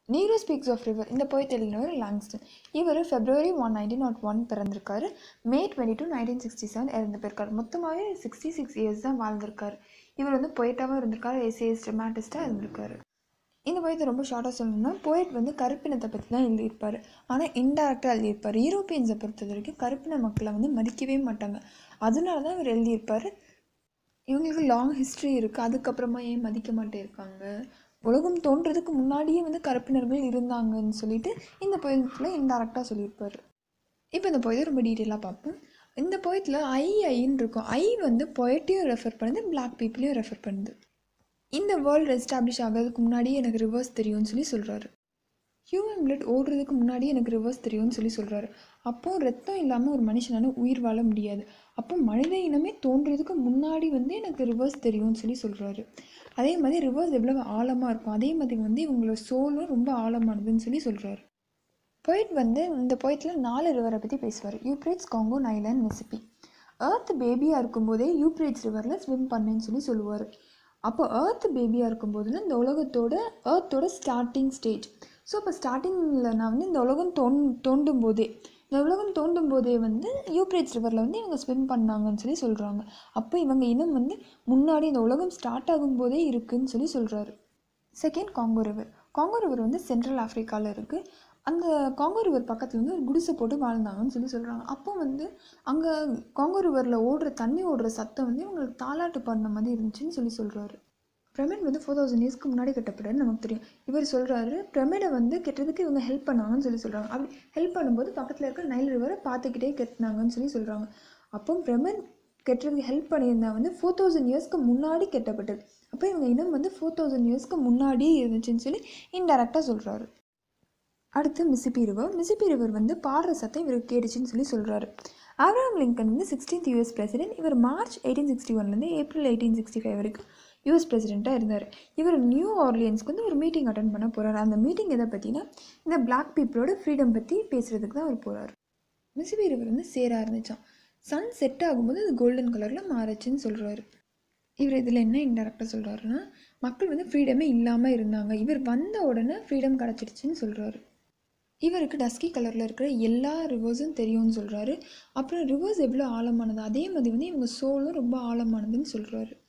Nero speaks of river இந்த poet எழுதினவர் Langston இவர் February one nineteen naught one பிறந்திருக்காரு May twenty two nineteen sixty seven இறந்து போயிருக்காரு மொத்தமாகவே சிக்ஸ்டி சிக்ஸ் இயர்ஸ் தான் வாழ்ந்திருக்காரு இவர் வந்து பொயட்டாகவும் இருந்திருக்காரு எஸ்ஏஎஸ் ட்ரமாட்டிஸ்ட்டாக இருந்திருக்காரு இந்த போயத்தை ரொம்ப ஷார்ட்டாக சொல்லணும்னா போயட் வந்து கருப்பினத்தை பற்றி தான் எழுதியிருப்பார் ஆனால் இன்டெரக்டாக எழுதியிருப்பார் யூரோப்பியன்ஸை பொறுத்த வரைக்கும் கருப்பின மக்களை வந்து மதிக்கவே மாட்டாங்க அதனால தான் இவர் எழுதியிருப்பார் இவங்களுக்கு லாங் ஹிஸ்ட்ரி இருக்குது அதுக்கப்புறமா ஏன் மதிக்க மாட்டேருக்காங்க உலகம் தோன்றதுக்கு முன்னாடியே வந்து கருப்பினர்கள் இருந்தாங்கன்னு சொல்லிட்டு இந்த போயத்தில் இன்டெரக்டாக சொல்லியிருப்பார் இப்போ இந்த போயத்தை ரொம்ப டீட்டெயிலாக பார்ப்போம் இந்த போயத்தில் ஐ ஐன்னு இருக்கும் ஐ வந்து பொயட்டையும் ரெஃபர் பண்ணுது பிளாக் பீப்புளையும் ரெஃபர் பண்ணுது இந்த வேர்ல்டு எஸ்டாப்ளிஷ் ஆகிறதுக்கு முன்னாடியே எனக்கு ரிவர்ஸ் தெரியும்னு சொல்லி சொல்கிறாரு ஹியூமன் பிளட் ஓடுறதுக்கு முன்னாடி எனக்கு ரிவர்ஸ் தெரியும்னு சொல்லி சொல்கிறாரு அப்போது ரத்தம் இல்லாமல் ஒரு மனுஷனால உயிர் வாழ முடியாது அப்போ மனித இனமே தோன்றதுக்கு முன்னாடி வந்து எனக்கு ரிவர்ஸ் தெரியும்னு சொல்லி சொல்கிறாரு அதே மாதிரி ரிவர்ஸ் எவ்வளோ ஆழமாக இருக்கும் அதே மாதிரி வந்து இவங்களோட சோலும் ரொம்ப ஆழமானதுன்னு சொல்லி சொல்கிறாரு போயிட் வந்து இந்த போயத்தில் நாலு ரிவரை பற்றி பேசுவார் யூப்ரேட்ஸ் காங்கோ நைலன் மிசிப்பி ஏர்த் பேபியாக இருக்கும்போதே யூப்ரேட்ஸ் ரிவரில் ஸ்விம் பண்ணுன்னு சொல்லி சொல்லுவார் அப்போ ஏர்த் பேபியாக இருக்கும்போதுல இந்த உலகத்தோட ஏர்த்தோட ஸ்டார்டிங் ஸ்டேஜ் ஸோ இப்போ ஸ்டார்டிங்கில் நான் வந்து இந்த உலகம் தோன் தோண்டும் போதே இந்த உலகம் தோண்டும் போதே வந்து யூப்ரேட்ஸ் ரிவரில் வந்து இவங்க ஸ்விம் பண்ணாங்கன்னு சொல்லி சொல்கிறாங்க அப்போ இவங்க இனம் வந்து முன்னாடி இந்த உலகம் ஸ்டார்ட் ஆகும்போதே இருக்குதுன்னு சொல்லி சொல்கிறாரு second Congo river Congo river வந்து சென்ட்ரல் ஆஃப்ரிக்காவில் இருக்குது அந்த காங்கோ ரிவர் பக்கத்தில் வந்து ஒரு குடிசை போட்டு வாழ்ந்தாங்கன்னு சொல்லி சொல்கிறாங்க அப்போ வந்து அங்கே காங்கோ ரிவரில் ஓடுற தண்ணி ஓடுற சத்தம் வந்து இவங்களுக்கு தாலாட்டு பாடின மாதிரி இருந்துச்சுன்னு சொல்லி சொல்கிறாரு பிரமிட் வந்து ஃபோர் தௌசண்ட் இயர்ஸ்க்கு முன்னாடி கட்டப்பட்டதுன்னு நமக்கு தெரியும் இவர் சொல்கிறாரு பிரமிடை வந்து கெட்டதுக்கு இவங்க ஹெல்ப் பண்ணாங்கன்னு சொல்லி சொல்கிறாங்க அப்படி ஹெல்ப் பண்ணும்போது பக்கத்தில் இருக்க நைல் ரிவரை பார்த்துக்கிட்டே கெட்டினாங்கன்னு சொல்லி சொல்கிறாங்க அப்போ பிரமிட் கெட்டுறதுக்கு ஹெல்ப் பண்ணியிருந்தா வந்து ஃபோர் தௌசண்ட் இயர்ஸ்க்கு முன்னாடி கெட்டப்பட்டது அப்போ இவங்க இனம் வந்து ஃபோர் தௌசண்ட் இயர்ஸ்க்கு முன்னாடியே இருந்துச்சுன்னு சொல்லி இன்டெரக்டாக சொல்கிறாரு அடுத்து மிசிப்பி ரிவர் மிசிப்பி ரிவர் வந்து பாடுற சத்தம் இவருக்கு கேட்டுச்சுன்னு சொல்லி சொல்கிறாரு ஆப்ரஹாம் லிங்கன் வந்து சிக்ஸ்டீன்த் யூஎஸ் பிரசிடென்ட் இவர் மார்ச் எயிட்டீன் சிக்ஸ்டி ஒன்லேருந்து ஏப்ரல் எயிட்டீன் சிக்ஸ்டி ஃபைவ் வரைக்கும் யூஎஸ் பிரசிடெண்ட்டாக இருந்தார் இவர் நியூ ஆர்லியன்ஸ்க்கு வந்து ஒரு மீட்டிங் அட்டன் பண்ண போகிறார் அந்த மீட்டிங் எதை பற்றினா இந்த பிளாக் பீப்புளோட ஃப்ரீடம் பற்றி பேசுகிறதுக்கு தான் அவர் போகிறார் மிசிப்பி ரிவர் வந்து சேராக இருந்துச்சான் சன் செட் ஆகும்போது அது கோல்டன் கலரில் மாறுச்சுன்னு சொல்கிறாரு இவர் இதில் என்ன இன்டெரக்டாக சொல்கிறாருன்னா மக்கள் வந்து ஃப்ரீடமே இல்லாமல் இருந்தாங்க இவர் வந்த உடனே ஃப்ரீடம் கிடச்சிடுச்சின்னு சொல்கிறாரு இவருக்கு டஸ்கி கலரில் இருக்கிற எல்லா ரிவர்ஸும் தெரியும்னு சொல்கிறாரு அப்புறம் ரிவர்ஸ் எவ்வளோ ஆழமானது அதே மாதிரி வந்து இவங்க சோலும் ரொம்ப ஆழமானதுன்னு சொல்கிறாரு